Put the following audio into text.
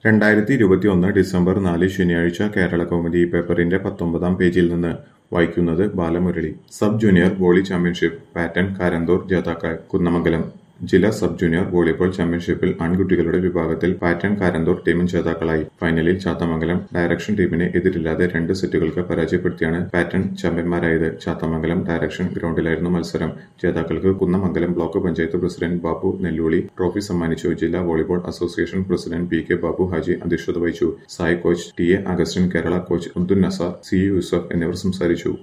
രണ്ടായിരത്തി ഇരുപത്തിയൊന്ന് ഡിസംബർ നാല് ശനിയാഴ്ച കേരള കൗമുദി പേപ്പറിന്റെ പത്തൊമ്പതാം പേജിൽ നിന്ന് വായിക്കുന്നത് Balamurali sub junior volley championship Patton Karanthur ജേതാക്കൾ കുന്നമംഗലം ജില്ലാ സബ് ജൂനിയർ വോളിബോൾ ചാമ്പ്യൻഷിപ്പിൽ ആൺകുട്ടികളുടെ വിഭാഗത്തിൽ പാറ്റൺ കാരന്തൂർ ടീം ജേതാക്കളായി ഫൈനലിൽ ചാത്തമംഗലം ഡയറക്ഷൻ ടീമിനെ എതിരില്ലാതെ രണ്ട് സെറ്റുകൾക്ക് പരാജയപ്പെടുത്തിയാണ് പാറ്റൺ ചാമ്പ്യന്മാരായത് ചാത്തമംഗലം ഡയറക്ഷൻ ഗ്രൗണ്ടിലായിരുന്നു മത്സരം ജേതാക്കൾക്ക് Kunnamangalam block panchayat president Babu Nelluli trophy സമ്മാനിച്ചു ജില്ലാ volleyball association president P K Babu Haji അധ്യക്ഷത വഹിച്ചു SAI coach T A Augustine Kerala coach Abdul Nasar C Yusuf എന്നിവർ സംസാരിച്ചു